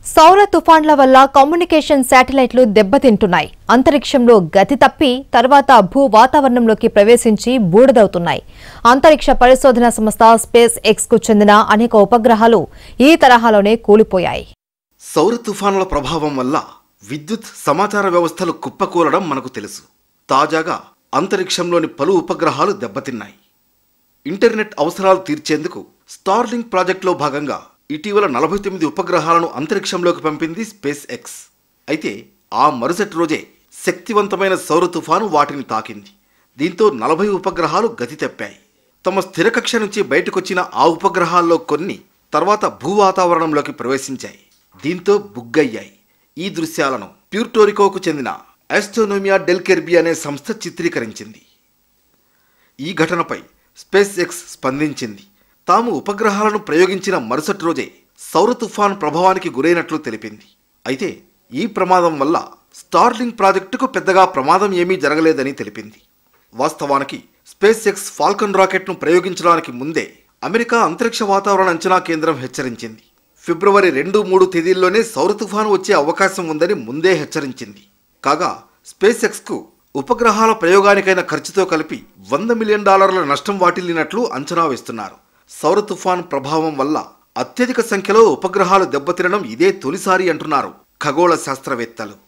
సౌర తుఫాన్ల వల్ల కమ్యూనికేషన్ శాటిలైట్లు దెబ్బతింటున్నాయి అంతరిక్షంలో గతి తప్పి తర్వాత భూ వాతావరణంలోకి ప్రవేశించి బూడిదవుతున్నాయి అంతరిక్ష పరిశోధన సంస్థ స్పేస్ ఎక్స్ కు చెందిన అనేక ఉపగ్రహాలు ఈ తరహాలోనే కూలిపోయాయి సౌర తుఫానుల ప్రభావం వల్ల విద్యుత్ సమాచార వ్యవస్థలు కుప్పకూలడం మనకు తెలుసు తాజాగా అంతరిక్షంలోని పలు ఉపగ్రహాలు దెబ్బతిన్నాయి ఇంటర్నెట్ అవసరాలు తీర్చేందుకు స్టార్లింక్ ప్రాజెక్టులో భాగంగా ఇటీవల నలభై తొమ్మిది ఉపగ్రహాలను అంతరిక్షంలోకి పంపింది స్పేస్ ఎక్స్ అయితే ఆ మరుసటి రోజే శక్తివంతమైన సౌర తుఫాను వాటిని తాకింది దీంతో నలభై ఉపగ్రహాలు గతి తప్పాయి తమ స్థిర కక్ష నుంచి బయటకొచ్చిన ఆ ఉపగ్రహాల్లో కొన్ని తర్వాత భూ వాతావరణంలోకి ప్రవేశించాయి దీంతో బుగ్గయ్యాయి ఈ దృశ్యాలను ప్యూర్టోరికోకు చెందిన ఆస్ట్రోనోమియా డెల్కెర్బి అనే సంస్థ చిత్రీకరించింది ఈ ఘటనపై స్పేస్ ఎక్స్ స్పందించింది తాము ఉపగ్రహాలను ప్రయోగించిన మరుసటి రోజే సౌర తుఫాన్ ప్రభావానికి గురైనట్లు తెలిపింది అయితే ఈ ప్రమాదం వల్ల స్టార్లింక్ ప్రాజెక్టుకు పెద్దగా ప్రమాదం ఏమీ జరగలేదని తెలిపింది వాస్తవానికి స్పేస్ ఎక్స్ ఫాల్కన్ రాకెట్ను ప్రయోగించడానికి ముందే అమెరికా అంతరిక్ష వాతావరణ అంచనా కేంద్రం హెచ్చరించింది ఫిబ్రవరి రెండు మూడు తేదీల్లోనే సౌర తుఫాను వచ్చే అవకాశం ఉందని ముందే హెచ్చరించింది కాగా స్పేస్ ఎక్స్కు ఉపగ్రహాల ప్రయోగానికైన ఖర్చుతో కలిపి వంద మిలియన్ డాలర్ల నష్టం వాటిల్లినట్లు అంచనా వేస్తున్నారు సౌర తుఫాన్ ప్రభావం వల్ల అత్యధిక సంఖ్యలో ఉపగ్రహాలు దెబ్బతినడం ఇదే తొలిసారి అంటున్నారు ఖగోళ శాస్త్రవేత్తలు